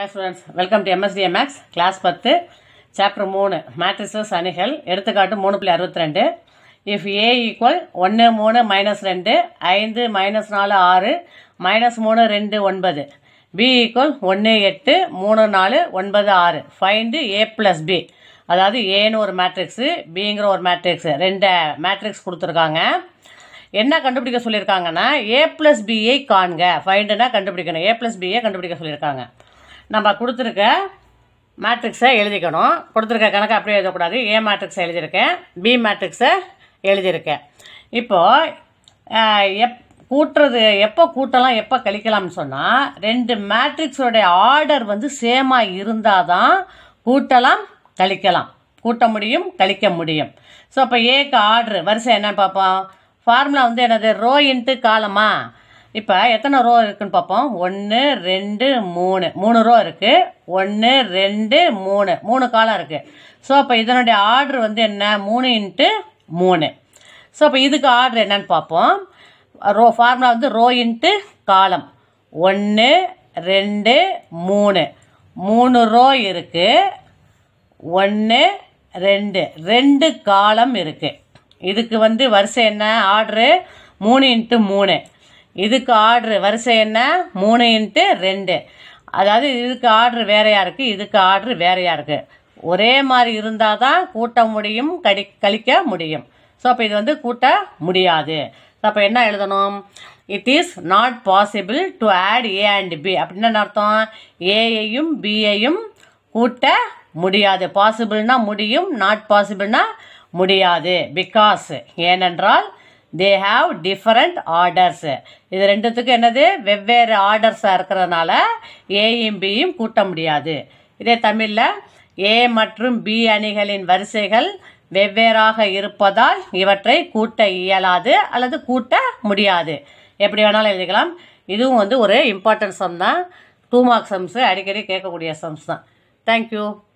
hi students welcome to எம்எஸ்டிஎம்எக்ஸ் class பத்து chapter மூணு மேட்ரிசஸ் அணிகள் எடுத்துக்காட்டு மூணு புள்ளி அறுபத்தி ரெண்டு இஃப் ஏ ஈக்குவல் ஒன்று மூணு மைனஸ் ரெண்டு ஐந்து மைனஸ் நாலு ஆறு மைனஸ் மூணு ரெண்டு ஒன்பது பி ஈக்குவல் ஒன்று எட்டு மூணு நாலு ஒன்பது ஆறு ஃபைண்டு ஏ ப்ளஸ் பி அதாவது ஏன்னு ஒரு மேட்ரிக்ஸு பிங்கிற ஒரு மேட்ரிக்ஸு ரெண்டு மேட்ரிக்ஸ் கொடுத்துருக்காங்க என்ன கண்டுபிடிக்க சொல்லியிருக்காங்கன்னா ஏ ப்ளஸ் பியை காண்க ஃபைண்டுனா கண்டுபிடிக்கணும் ஏ ப்ளஸ் பியை கண்டுபிடிக்க சொல்லியிருக்காங்க நம்ம கொடுத்துருக்க மேட்ரிக்ஸை எழுதிக்கணும் கொடுத்துருக்க கணக்கை அப்படியே எழுதக்கூடாது ஏ மேட்ரிக்ஸை எழுதியிருக்கேன் பி மேட்ரிக்ஸை எழுதியிருக்கேன் இப்போது எப் கூட்டுறது எப்போ கூட்டலாம் எப்போ கழிக்கலாம்னு சொன்னால் ரெண்டு மேட்ரிக்ஸோடைய ஆர்டர் வந்து சேமாக இருந்தால் தான் கூட்டலாம் கழிக்கலாம் கூட்ட முடியும் கழிக்க முடியும் ஸோ அப்போ ஏக்கு ஆர்டர் வரிசை என்னன்னு பார்ப்போம் ஃபார்முலா வந்து என்னது ரோ இன்ட்டு காலமா இப்போ எத்தனை ரோ இருக்குன்னு பார்ப்போம் ஒன்று ரெண்டு மூணு மூணு ரோ இருக்குது ஒன்று ரெண்டு மூணு மூணு காலம் இருக்குது ஸோ அப்போ இதனுடைய ஆர்டர் வந்து என்ன மூணு இன்ட்டு மூணு ஸோ அப்போ இதுக்கு ஆர்டர் என்னன்னு பார்ப்போம் ரோ ஃபார்முலா வந்து ரோ இன்ட்டு காலம் ஒன்று ரெண்டு மூணு மூணு ரோ இருக்குது ஒன்று ரெண்டு ரெண்டு காலம் இருக்குது இதுக்கு வந்து வரிசை என்ன ஆர்டரு மூணு இன்ட்டு மூணு இதுக்கு ஆர்டரு வரிசை என்ன மூணு இன்ட்டு ரெண்டு அதாவது இதுக்கு ஆர்டர் வேறையா இருக்குது இதுக்கு ஆர்டர் வேறையா இருக்குது ஒரே மாதிரி இருந்தால் தான் கூட்ட முடியும் கடி கழிக்க முடியும் ஸோ அப்போ இது வந்து கூட்ட முடியாது அப்போ என்ன எழுதணும் it is not possible to add A and B அப்படின்னு என்ன அர்த்தம் ஏயையும் பியையும் கூட்ட முடியாது பாசிபிள்னா முடியும் நாட் பாசிபிள்னா முடியாது பிகாஸ் ஏனென்றால் தே ஹாவ் டிஃபரண்ட் ஆர்டர்ஸ் இது ரெண்டுத்துக்கும் என்னது வெவ்வேறு ஆர்டர்ஸாக இருக்கிறதுனால ஏயும் பியும் கூட்ட முடியாது இதே தமிழில் ஏ மற்றும் பி அணிகளின் வரிசைகள் வெவ்வேறாக இருப்பதால் இவற்றை கூட்ட இயலாது அல்லது கூட்ட முடியாது எப்படி வேணாலும் எழுதிக்கலாம் இதுவும் வந்து ஒரு இம்பார்ட்டன்ட் சம் தான் டூ மார்க் சம்ஸு அடிக்கடி கேட்கக்கூடிய சம்ஸ் தான் தேங்க்யூ